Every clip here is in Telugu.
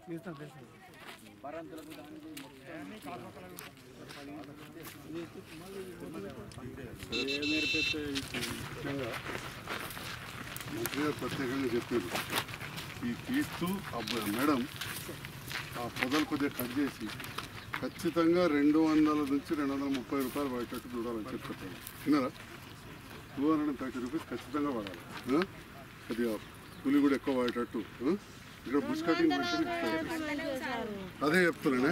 ముఖ్యంగా మంత్రి గారు ప్రత్యేకంగా చెప్పారు ఈ తీస్తూ అబ్బాయి మేడం ఆ పొదలు కొద్దిగా కట్ చేసి ఖచ్చితంగా రెండు వందల నుంచి రెండు వందల ముప్పై రూపాయలు పడేటట్టు చూడాలని చెప్పారు విన్నారా two hundred and thirty rupees ఖచ్చితంగా పడాలి ఆ? కొద్దిగా పులి కూడా ఎక్కువ పడేటట్టు ఆ? ఇక్కడ బుష్ కటింగ్ పెట్టి ఇస్తారు. అదే చెప్తున్నానే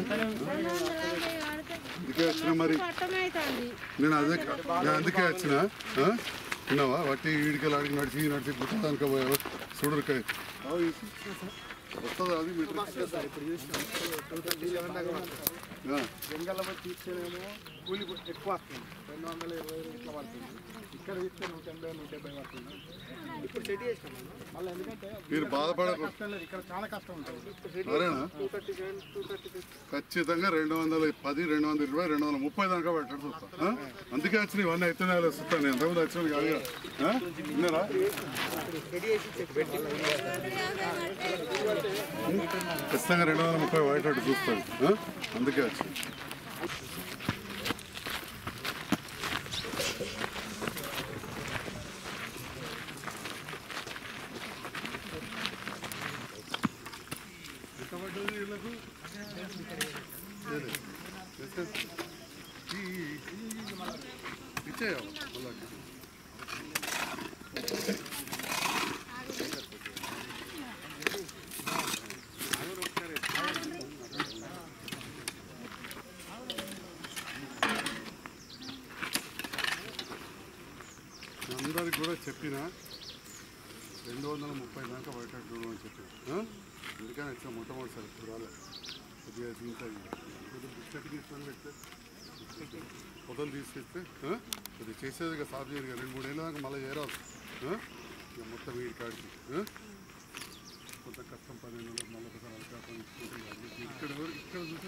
అందుకే వచ్చిన మరి నేను అదే నేను అందుకే వచ్చిన ఆ? విన్నావా వట్టి వీడికి ఆడికి నడిచి నడిచి గుట్టదానికి పోయావు చూడరికాయ వస్తుందా అది మీటర్ ఆ. జంగల్ తీస్తేనేమో కూలి ఎక్కువ వస్తుంది రెండు వందల ఇరవై ఇట్లా పడుతుంది ఇక్కడ తీస్తే నూట ఎనభై నూట డెబ్బై పడుతుంది ఇప్పుడు సెట్ చేసినాం మళ్ళీ ఎందుకంటే మీరు బాధపడకు కష్టం లేదు ఇక్కడ చాలా కష్టం ఉంటుంది సరేనా two thirty seven two thirty six ఖచ్చితంగా రెండు వందల పది రెండు వందల ఇరవై రెండు వందల ముప్పై దాకా పెట్టడం చూస్తా ఆ? అందుకే వచ్చిన ఇవన్నీ అయితేనే వస్తాను నేను ఎంతమంది వచ్చిన కాదు కదా. ఆ? విన్నారా ఖచ్చితంగా రెండు వందల ముప్పై పడేటట్టు చూస్తాను ఆ? అందుకే వచ్చింది ఎంత పడ్డది వీళ్ళకు ఇచ్చేయాలి మళ్ళీ అందరికి కూడా చెప్పిన రెండు వందల ముప్పై దాకా బయటకు చూడమని చెప్పిన ఆ? అందుకని వచ్చిన మొట్టమొదటిసారి ఇప్పుడు రాలేదు కొద్దిగా దీంట్లో కొద్దిగా బిస్కెట్ తీసుకొని పెడితే పొదలు తీసుకెళ్తే ఆ? కొద్దిగా చేసేది ఇక సాధ్యం ఇక రెండు మూడు ఏళ్ళ దాకా మళ్ళీ చేరాలి ఆ? ఇక మొత్తం వీడి కాడికి ఆ? కొంత కష్టం పదిహేను నెలలు మళ్ళీ ఒకసారి అవకాశం ఇచ్చుకుంటే ఇక అన్ని ఇక్కడ ఎవరు- ఇక్కడ చూసే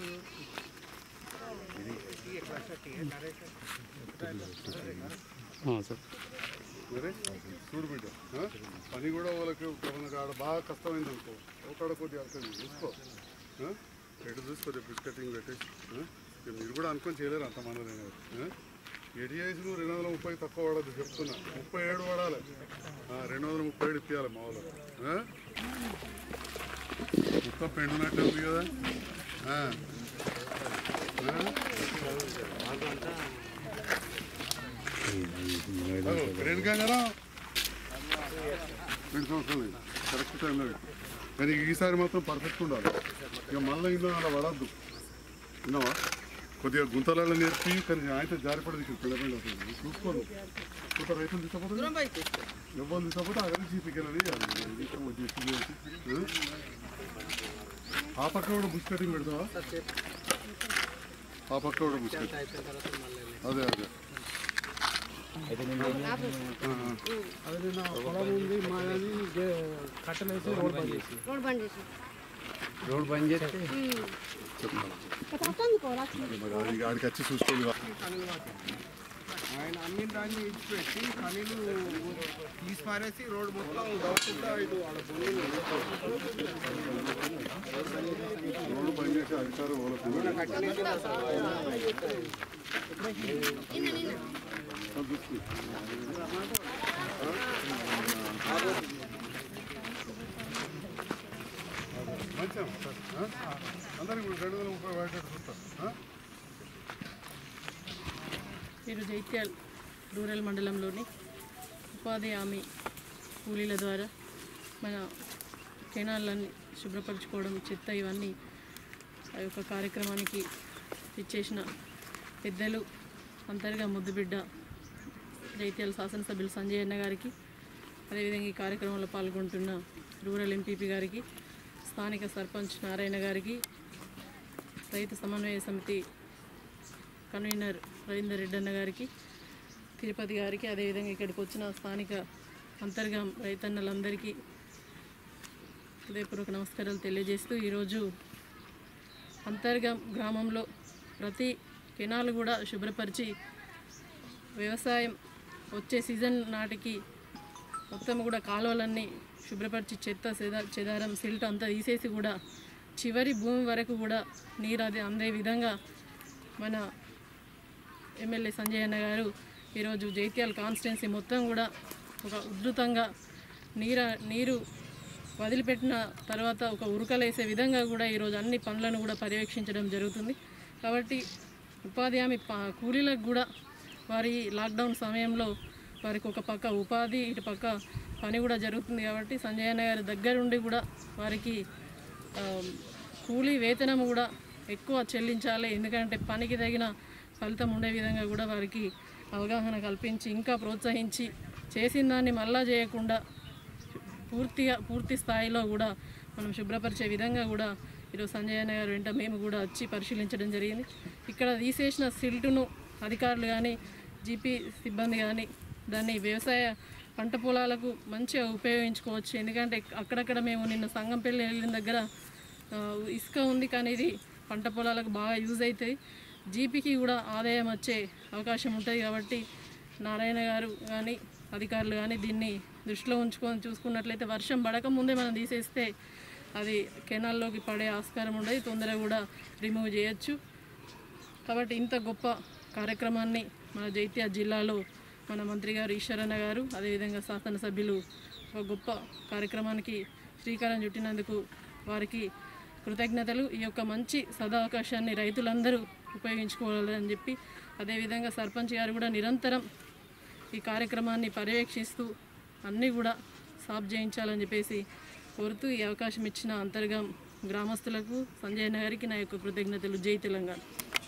మరి చూడు బిడ్డ ఆ? పని కూడా వాళ్ళకి మనకు ఆడ బాగా కష్టమైంది అనుకో ఒకడ కొద్దిగా అర్థం చూసుకో ఆ? ఎటు చూసి కొద్దిగా బిస్కెటింగ్ పెట్టేసి ఆ? ఇక మీరు కూడా అనుకొని చేయలేరు అంత మనలేదు ఎడి చేసి నువ్వు రెండు వందల ముప్పై తక్కువ పడద్దు చెప్తున్నా ముప్పై ఏడు పడాలి ఆ, రెండు వందల ముప్పై ఏడు ఇప్పించాలి మా వాళ్ళు ఆ? మొత్తం పెండునట్టు ఉంది కదా ఆ. ఆ? గ్రేడ్ కదా రెండు సంవత్సరాలు అయింది. కరెక్ట్ టైంలో పెట్టు. కానీ ఈసారి మాత్రం పర్ఫెక్ట్ ఉండాలి ఇక మళ్ళీ ఇందులో అలా పడద్దు విన్నావా కొద్దిగా గుంతలలో నేర్పి కానీ ఆయన జారిపడదు ఇక్కడ పిల్లపండి అవుతుంది చూసుకోను కొంత రైతులు తీసుకపోతే ఎవరు తీసుకపోతే అక్కడ చీపికెళ్ళని ఆ పక్క కూడా బుష్ కటింగ్ పెడతావా ఆ పక్క కూడా బుష్ కటింగ్ అదే అదే అది నిన్న పొలం ఉంది మాది కట్టలేసి రోడ్ బంద్ చేసి రోడ్ బంద్ చేసి రోడ్ బంద్ చేస్తే మరి అది ఆడికి వచ్చి చూసుకోవాలి ఆయన అన్ని దాన్ని ఇచ్చిపెట్టి కనీలు తీసి పారేసి రోడ్ మొత్తం దవ్వకుండా ఇటు వాళ్ళ బొల్లు రోడ్డు పని చేసే అధికారం వాళ్ళకు మంచిగా సార్ ఆ? అందరికి రెండు వందల ముప్పై పడేటట్టు చూస్తారు ఆ? మీరు జైత్యాల్ రూరల్ మండలంలోని ఉపాధి హామీ కూలీల ద్వారా మన కెనాళ్ళని శుభ్రపరచుకోవడం చెత్త ఇవన్నీ ఆ యొక్క కార్యక్రమానికి ఇచ్చేసిన పెద్దలు అంతరిగా ముద్దుబిడ్డ జైత్యాల శాసనసభ్యులు సంజయ్ అన్న గారికి అదేవిధంగా ఈ కార్యక్రమంలో పాల్గొంటున్న రూరల్ ఎంపీపీ గారికి స్థానిక సర్పంచ్ నారాయణ గారికి రైతు సమన్వయ సమితి కన్వీనర్ రవీందర్ రెడ్డి అన్న గారికి తిరుపతి గారికి అదేవిధంగా ఇక్కడికి వచ్చిన స్థానిక అంతర్గా రైతన్నలందరికీ హృదయపూర్వక నమస్కారాలు తెలియజేస్తూ ఈరోజు అంతర్గా గ్రామంలో ప్రతి కెనాలు కూడా శుభ్రపరిచి వ్యవసాయం వచ్చే సీజన్ నాటికి మొత్తం కూడా కాలువలన్నీ శుభ్రపరిచి చెత్త చెద చెదారం సిల్ట్ అంతా తీసేసి కూడా చివరి భూమి వరకు కూడా నీరు అది అందే విధంగా మన ఎమ్మెల్యే సంజయ్ అన్న గారు ఈరోజు జైత్యాల కాన్స్టిట్యున్సీ మొత్తం కూడా ఒక ఉధృతంగా నీర నీరు వదిలిపెట్టిన తర్వాత ఒక ఉరకలేసే విధంగా కూడా ఈరోజు అన్ని పనులను కూడా పర్యవేక్షించడం జరుగుతుంది కాబట్టి ఉపాధి హామీ ప- కూలీలకు కూడా వారి లాక్డౌన్ సమయంలో వారికి ఒక పక్క ఉపాధి ఇటు పక్క పని కూడా జరుగుతుంది కాబట్టి సంజయ్ అన్న గారి దగ్గరుండి కూడా వారికి ఆ, కూలీ వేతనం కూడా ఎక్కువ చెల్లించాలి ఎందుకంటే పనికి తగిన ఫలితం ఉండే విధంగా కూడా వారికి అవగాహన కల్పించి ఇంకా ప్రోత్సహించి చేసిన దాన్ని మళ్ళా చేయకుండా పూర్తిగా పూర్తి స్థాయిలో కూడా మనం శుభ్రపరిచే విధంగా కూడా ఈరోజు సంజయ్ అన్న గారు వెంట మేము కూడా వచ్చి పరిశీలించడం జరిగింది ఇక్కడ తీసేసిన సిల్టును అధికారులు కానీ జీపీ సిబ్బంది కానీ దాన్ని వ్యవసాయ పంట పొలాలకు మంచిగా ఉపయోగించుకోవచ్చు ఎందుకంటే అక్కడక్కడ మేము నిన్న సంగంపల్లి వెళ్ళిన దగ్గర ఆ, ఇసుక ఉంది కానీ ఇది పంట పొలాలకు బాగా యూజ్ అవుతుంది జీపీకి కూడా ఆదాయం వచ్చే అవకాశం ఉంటుంది కాబట్టి నారాయణ గారు కానీ అధికారులు కానీ దీన్ని దృష్టిలో ఉంచుకొని చూసుకున్నట్లయితే వర్షం పడక ముందే మనం తీసేస్తే అది కెనాల్లోకి పడే ఆస్కారం ఉండదు తొందరగా కూడా రిమూవ్ చేయొచ్చు కాబట్టి ఇంత గొప్ప కార్యక్రమాన్ని మన జైత్యాల జిల్లాలో మన మంత్రి గారు ఈశ్వరన్న గారు అదేవిధంగా శాసనసభ్యులు ఒక గొప్ప కార్యక్రమానికి శ్రీకారం చుట్టినందుకు వారికి కృతజ్ఞతలు ఈ యొక్క మంచి సదావకాశాన్ని రైతులందరూ ఉపయోగించుకోవాలని చెప్పి అదేవిధంగా సర్పంచ్ గారు కూడా నిరంతరం ఈ కార్యక్రమాన్ని పర్యవేక్షిస్తూ అన్నీ కూడా సాఫ్ చేయించాలని చెప్పేసి కోరుతూ ఈ అవకాశం ఇచ్చిన అంతర్గం గ్రామస్తులకు సంజయ్ గారికి నా యొక్క కృతజ్ఞతలు జై తెలంగాణ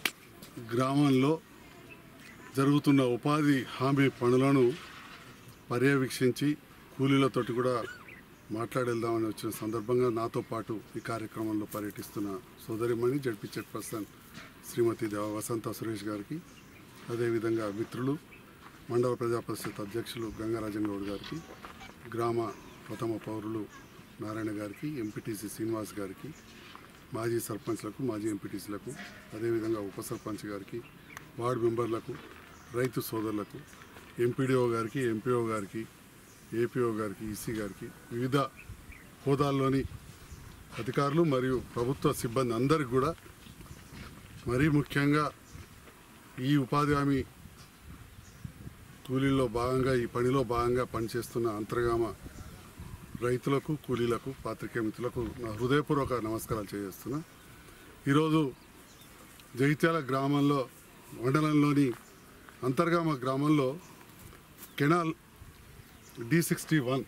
గ్రామంలో జరుగుతున్న ఉపాధి హామీ పనులను పర్యవేక్షించి కూలీలతోటి కూడా మాట్లాడేద్దామని వచ్చిన సందర్భంగా నాతో పాటు ఈ కార్యక్రమంలో పర్యటిస్తున్న సోదరిమణి జడ్పీ చైర్పర్సన్ శ్రీమతి దేవ వసంత సురేష్ గారికి అదేవిధంగా మిత్రులు మండల ప్రజా పరిషత్ అధ్యక్షులు గంగారాజన్ గౌడ్ గారికి గ్రామ ప్రథమ పౌరులు నారాయణ గారికి ఎంపీటీసీ శ్రీనివాస్ గారికి మాజీ సర్పంచ్లకు మాజీ ఎంపీటీసీలకు అదేవిధంగా ఉప సర్పంచ్ గారికి వార్డు మెంబర్లకు రైతు సోదరులకు ఎంపీడీఓ గారికి ఎంపీఓ గారికి ఏపీఓ గారికి ఈసీ గారికి వివిధ హోదాల్లోని అధికారులు మరియు ప్రభుత్వ సిబ్బంది అందరికి కూడా మరీ ముఖ్యంగా ఈ ఉపాధి హామీ కూలీల్లో భాగంగా ఈ పనిలో భాగంగా పనిచేస్తున్న అంతర్గామ రైతులకు కూలీలకు పాత్రికేయ మిత్రులకు నా హృదయపూర్వక నమస్కారాలు చేస్తున్నా ఈరోజు జగిత్యాల గ్రామంలో మండలంలోని అంతర్గామ గ్రామంలో canal D sixty one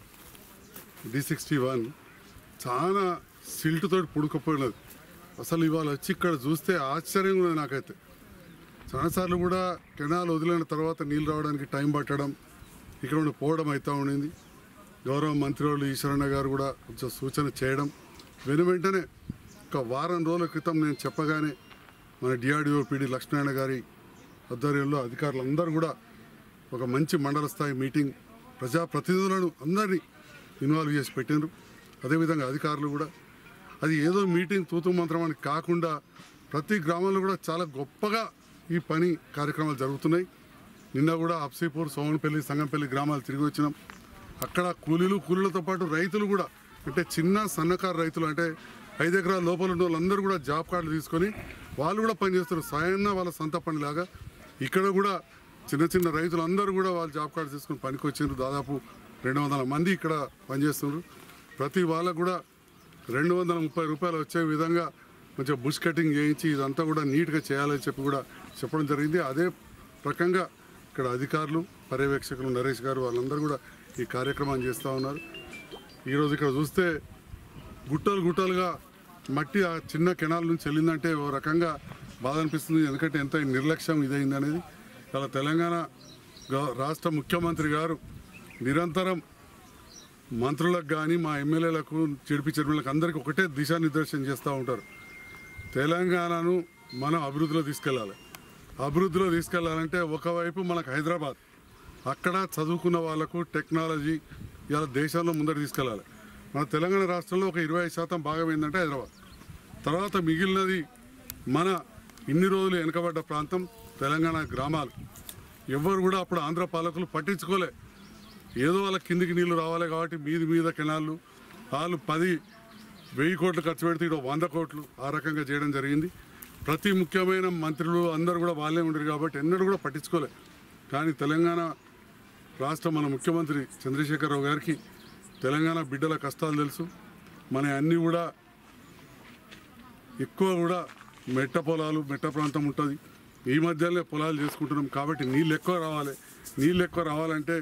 D sixty one చాలా సిల్ట్తో పుడుకుపోయినది అసలు ఇవాళ వచ్చి ఇక్కడ చూస్తే ఆశ్చర్యంగా ఉన్నది నాకైతే చాలాసార్లు కూడా కెనాల్ వదిలిన తర్వాత నీళ్ళు రావడానికి టైం పట్టడం ఇక్కడ నుండి పోవడం అవుతూ ఉండింది గౌరవ మంత్రివర్యులు ఈశ్వరన్న గారు కూడా కొంచెం సూచన చేయడం వెను వెంటనే ఒక వారం రోజుల క్రితం నేను చెప్పగానే మన డిఆర్డిఓ పిడి లక్ష్మీనారాయణ గారి ఆధ్వర్యంలో అధికారులందరూ కూడా ఒక మంచి మండల స్థాయి మీటింగ్ ప్రజాప్రతినిధులను అందరినీ ఇన్వాల్వ్ చేసి పెట్టినారు అదేవిధంగా అధికారులు కూడా అది ఏదో మీటింగ్ తూతు మంత్రం అని కాకుండా ప్రతి గ్రామంలో కూడా చాలా గొప్పగా ఈ పని కార్యక్రమాలు జరుగుతున్నాయి నిన్న కూడా అప్సీపూర్ సోమనపల్లి సంగంపల్లి గ్రామాలు తిరిగి వచ్చినాం అక్కడ కూలీలు కూలీలతో పాటు రైతులు కూడా అంటే చిన్న సన్నకారు రైతులు అంటే ఐదు ఎకరాల లోపల ఉన్న వాళ్ళందరూ కూడా జాబ్ కార్డులు తీసుకొని వాళ్ళు కూడా పనిచేస్తారు సాయన్న వాళ్ళ సొంత పనిలాగా ఇక్కడ కూడా చిన్న చిన్న రైతులు అందరూ కూడా వాళ్ళు జాబ్ కార్డు తీసుకుని పనికి వచ్చినారు దాదాపు రెండు వందల మంది ఇక్కడ పనిచేస్తున్నారు ప్రతి వాళ్ళకు కూడా రెండు వందల ముప్పై రూపాయలు వచ్చే విధంగా కొంచెం బుష్ కటింగ్ చేయించి ఇదంతా కూడా నీట్గా చేయాలని చెప్పి కూడా చెప్పడం జరిగింది అదే రకంగా ఇక్కడ అధికారులు పర్యవేక్షకులు నరేష్ గారు వాళ్ళందరూ కూడా ఈ కార్యక్రమాన్ని చేస్తూ ఉన్నారు ఈరోజు ఇక్కడ చూస్తే గుట్టలు గుట్టలుగా మట్టి ఆ చిన్న కెనాల్ నుంచి వెళ్ళిందంటే ఓ రకంగా బాధ అనిపిస్తుంది ఎందుకంటే ఎంత నిర్లక్ష్యం ఇదైంది అనేది ఇలా తెలంగాణ గా- రాష్ట్ర ముఖ్యమంత్రి గారు నిరంతరం మంత్రులకు కానీ మా ఎమ్మెల్యేలకు చెడిపి చర్మలకు అందరికీ ఒకటే దిశానిర్దేశం చేస్తూ ఉంటారు తెలంగాణను మనం అభివృద్ధిలో తీసుకెళ్ళాలి అభివృద్ధిలో తీసుకెళ్లాలంటే ఒకవైపు మనకు హైదరాబాద్ అక్కడ చదువుకున్న వాళ్ళకు టెక్నాలజీ ఇలా దేశంలో ముందర తీసుకెళ్ళాలి మన తెలంగాణ రాష్ట్రంలో ఒక ఇరవై ఐదు శాతం భాగం ఏంటంటే హైదరాబాద్ తర్వాత మిగిలినది మన ఇన్ని రోజులు వెనుకబడ్డ ప్రాంతం తెలంగాణ గ్రామాలు ఎవ్వరు కూడా అప్పుడు ఆంధ్ర పాలకులు వెయ్యి కోట్లు ఖర్చు పెడితే ఇక్కడ వంద కోట్లు ఆ రకంగా చేయడం జరిగింది ప్రతి ముఖ్యమైన మంత్రులు అందరూ కూడా వాళ్ళే ఉండరు కాబట్టి ఎన్నడూ కూడా పట్టించుకోలే కానీ తెలంగాణ రాష్ట్ర మన ముఖ్యమంత్రి చంద్రశేఖరరావు గారికి తెలంగాణ బిడ్డల కష్టాలు తెలుసు మన అన్నీ కూడా ఎక్కువ కూడా మెట్ట పొలాలు మెట్ట ప్రాంతం ఉంటుంది ఈ మధ్యలో పొలాలు చేసుకుంటున్నాం కాబట్టి నీళ్ళు ఎక్కువ రావాలి నీళ్ళు ఎక్కువ రావాలంటే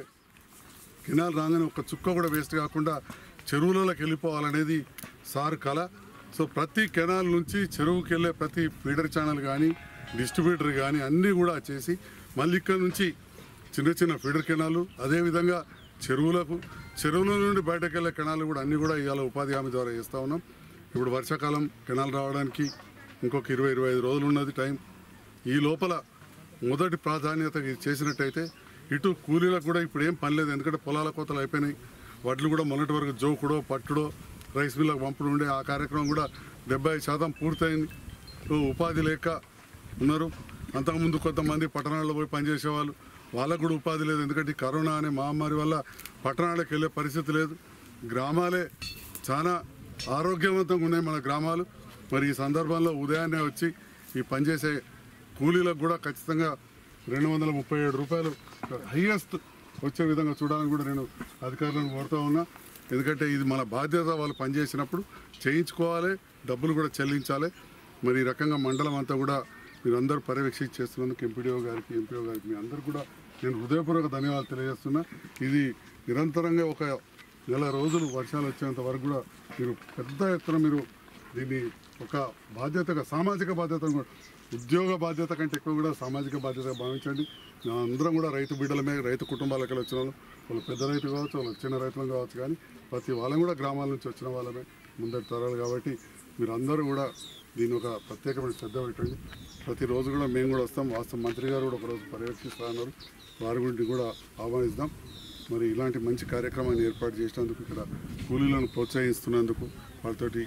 కెనాల్ రాగానే ఒక చుక్క కూడా వేస్ట్ కాకుండా చెరువులలోకి వెళ్ళిపోవాలనేది సార్ కళ సో ప్రతి కెనాల్ నుంచి చెరువుకి వెళ్ళే ప్రతి ఫీడర్ ఛానల్ కానీ డిస్ట్రిబ్యూటర్ కానీ అన్నీ కూడా చేసి మళ్ళీ ఇక్కడ నుంచి చిన్న చిన్న ఫీడర్ కెనాలు అదేవిధంగా చెరువులకు చెరువుల నుండి బయటకు వెళ్ళే కెనాలు కూడా అన్నీ కూడా ఇవాళ ఉపాధి హామీ ద్వారా చేస్తూ ఉన్నాం ఇప్పుడు వర్షాకాలం కెనాల్ రావడానికి ఇంకొక ఇరవై ఇరవై ఐదు రోజులు ఉన్నది టైం ఈ లోపల మొదటి ప్రాధాన్యత ఇది చేసినట్టయితే ఇటు కూలీలకు కూడా ఇప్పుడు ఏం పని లేదు ఎందుకంటే పొలాల కోతలు అయిపోయినాయి వడ్లు కూడా మొన్నటి వరకు జోకుడో పట్టుడో రైస్ మిల్లకు పంపుడు ఉండే ఆ కార్యక్రమం కూడా డెబ్బై శాతం పూర్తయింది సో ఉపాధి లేక ఉన్నారు అంతకుముందు కొంతమంది పట్టణాల్లో పోయి పనిచేసేవాళ్ళు వాళ్ళకు కూడా ఉపాధి లేదు ఎందుకంటే ఈ కరోనా అనే మహమ్మారి వల్ల పట్టణాలకు వెళ్ళే పరిస్థితి లేదు గ్రామాలే చాలా ఆరోగ్యవంతంగా ఉన్నాయి మన గ్రామాలు మరి ఈ సందర్భంలో ఉదయాన్నే వచ్చి ఈ పనిచేసే కూలీలకు కూడా ఖచ్చితంగా రెండు వందల ముప్పై ఏడు రూపాయలు హైయెస్ట్ వచ్చే విధంగా చూడాలని కూడా నేను అధికారులను కోరుతా ఉన్నా ఎందుకంటే ఇది మన బాధ్యత వాళ్ళు పనిచేసినప్పుడు చేయించుకోవాలి డబ్బులు కూడా చెల్లించాలి మరి ఈ రకంగా మండలం అంతా కూడా మీరందరూ పర్యవేక్షించి చేస్తున్నందుకు ఎంపీడీఓ గారికి ఎంపీఓ గారికి మీ అందరూ కూడా నేను హృదయపూర్వక ధన్యవాదాలు తెలియజేస్తున్నా ఇది నిరంతరంగా ఒక నెల రోజులు వర్షాలు వచ్చేంత వరకు కూడా మీరు పెద్ద ఎత్తున మీరు దీన్ని ఒక బాధ్యతగా సామాజిక బాధ్యతను కూడా ఉద్యోగ బాధ్యత కంటే ఎక్కువ కూడా సామాజిక బాధ్యతగా భావించండి నా అందరం కూడా రైతు బిడ్డలమే రైతు కుటుంబాలకు వచ్చిన వాళ్ళు వాళ్ళు పెద్ద రైతు కావచ్చు వాళ్ళు చిన్న రైతులు కావచ్చు కానీ ప్రతి వాళ్ళం కూడా గ్రామాల నుంచి వచ్చిన వాళ్ళమే ముందటి తరాలు కాబట్టి మీరు అందరూ కూడా దీని ఒక ప్రత్యేకమైన శ్రద్ధ పెట్టండి ప్రతిరోజు కూడా మేము కూడా వస్తాం వాస్తవం మంత్రి గారు కూడా ఒకరోజు పర్యవేక్షిస్తా ఉన్నారు వారి గురించి కూడా ఆహ్వానిస్తాం మరి ఇలాంటి మంచి కార్యక్రమాన్ని ఏర్పాటు చేసినందుకు ఇక్కడ కూలీలను ప్రోత్సహిస్తున్నందుకు వాళ్ళతోటి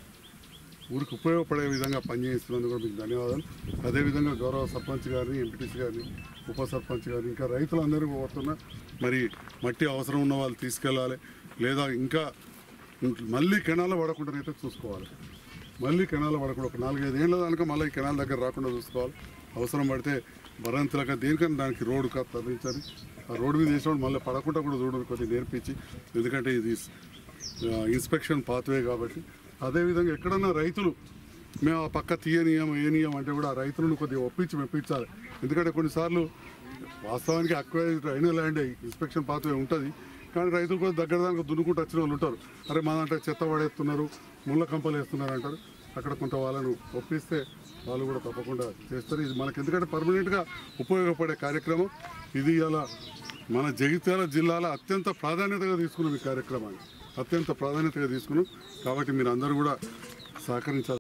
ఊరికి ఉపయోగపడే విధంగా పనిచేస్తున్నందుకు కూడా మీకు ధన్యవాదాలు అదేవిధంగా గౌరవ సర్పంచ్ గారిని ఎంపీటీసీ గారిని ఉప సర్పంచ్ గారిని ఇంకా రైతులందరూ కోరుతున్నా మరి మట్టి అవసరం ఉన్న వాళ్ళు తీసుకెళ్ళాలి లేదా ఇంకా మళ్ళీ కెనాల పడకుండానైతే చూసుకోవాలి మళ్ళీ కెనాల పడకుండా ఒక నాలుగైదు ఏళ్ళ దానిక మళ్ళీ ఈ కెనాల్ దగ్గర రాకుండా చూసుకోవాలి అవసరం పడితే భరంతులక దేనికన్నా దానికి రోడ్డు కా తరలించాలి ఆ రోడ్డు మీద వేసినప్పుడు మళ్ళీ పడకుండా కూడా చూడడం కొద్దిగా నేర్పించి ఎందుకంటే ఇది ఆ, ఇన్స్పెక్షన్ పాత్వే కాబట్టి అదేవిధంగా ఎక్కడన్నా రైతులు మేము ఆ పక్క తీయనీయం ఏనియం అంటే కూడా ఆ రైతులను కొద్దిగా ఒప్పించి మెప్పించాలి ఎందుకంటే కొన్నిసార్లు వాస్తవానికి అక్వైజ్ అయిన ల్యాండ్ ఇన్స్పెక్షన్ పాత్వే ఉంటుంది కానీ రైతులు కూడా దగ్గర దానికి దున్నుకుంటూ వచ్చిన వాళ్ళు ఉంటారు అరే మా దాంట్లో చెత్త పడేస్తున్నారు ముళ్ళ కంపలు వేస్తున్నారు అంటారు అక్కడ కొంత వాళ్ళను ఒప్పిస్తే వాళ్ళు కూడా తప్పకుండా చేస్తారు ఇది మనకి ఎందుకంటే పర్మనెంట్గా ఉపయోగపడే కార్యక్రమం ఇది ఇలా మన జగిత్యాల జిల్లాలో అత్యంత ప్రాధాన్యతగా తీసుకున్నాం ఈ కార్యక్రమాన్ని అత్యంత ప్రాధాన్యతగా తీసుకున్నాం కాబట్టి మీరు అందరూ కూడా సహకరించాలి